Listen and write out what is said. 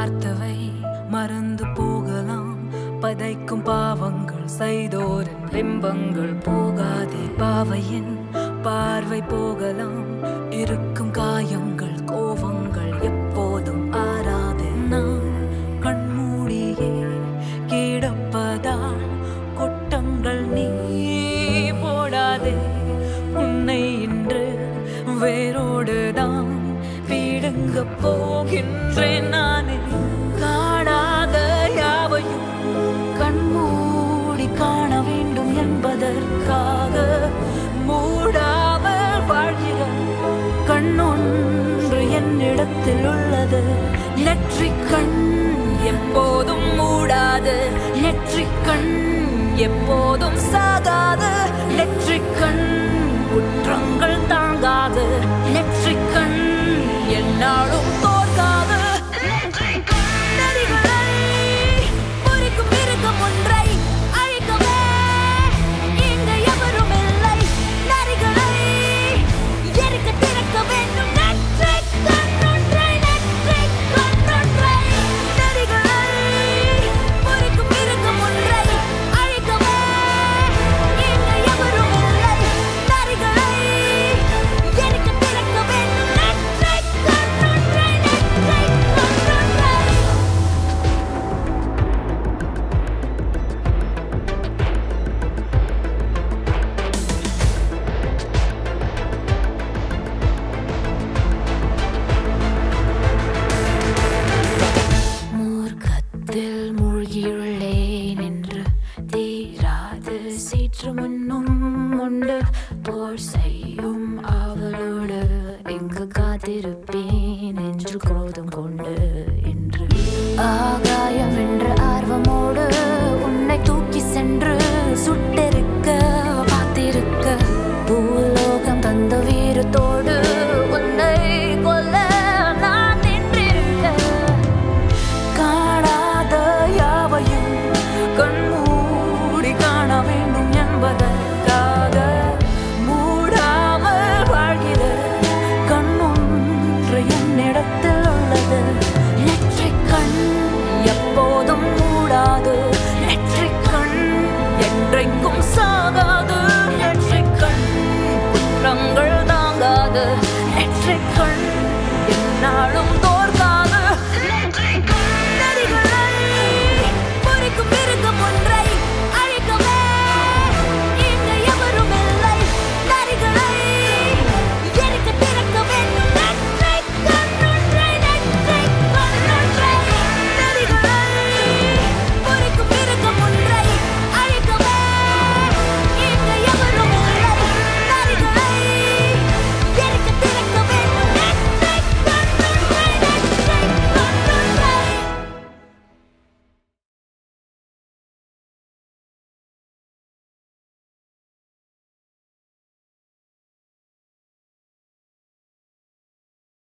பார்த்தவை மறந்து போகலாம் பதைக்கும் பாவங்கள் செய்தோரின் பிம்பங்கள் போகாதே பாவையின் பார்வை போகலாம் இருக்கும் காயங்கள் கோவங்கள் எப்போதும் ஆறாது நான் கண்மூடியே கிடப்பதால் கொட்டங்கள் நீ போடாதே உன்னை இன்று வேரோடுதான் பீடுங்க போகின்றேன் நானே காணாத யாவையும் கண்மூடி காண வேண்டும் என்பதற்காக மூடாமல் வாழ்கிற கண்ணொன்று என்னிடத்தில் உள்ளது நெற்றிக் கண் எப்போதும் மூடாது நெற்றிக் கண் எப்போதும் சாகாது நெற்றிக் கண் குற்றங்கள் தாங்காது நெற்றிக் கண் என்னாலும் தோற்காது நரிகளை முறிக்கும் மிருகம் ஒன்றை அழிக்கவே இங்கு எவரும் இல்லை நரிகளை எரிக்க திறக்க வேண்டும் நெற்றிக் கண்ணொன்றை நெற்றிக் கண்ணொன்றை நரிகளை முறிக்கும் மிருகம் ஒன்றை அழிக்கவே இங்கு எவரும் இல்லை நரிகளை எரிக்க திறக்க வேண்டும் நெற்றிக் கண்ணொன்றை நெற்றிக் கண்ணொன்றை மூர்க்கத்தில் மூழ்கியுள்ளேன் என்று தீராது சீற்று முன்னும் உண்டு போர் செய்யும் அவளோடு எங்கு காத்திருப்பேன் என்று குரோதம் கொண்டு என்று ஆகாயம்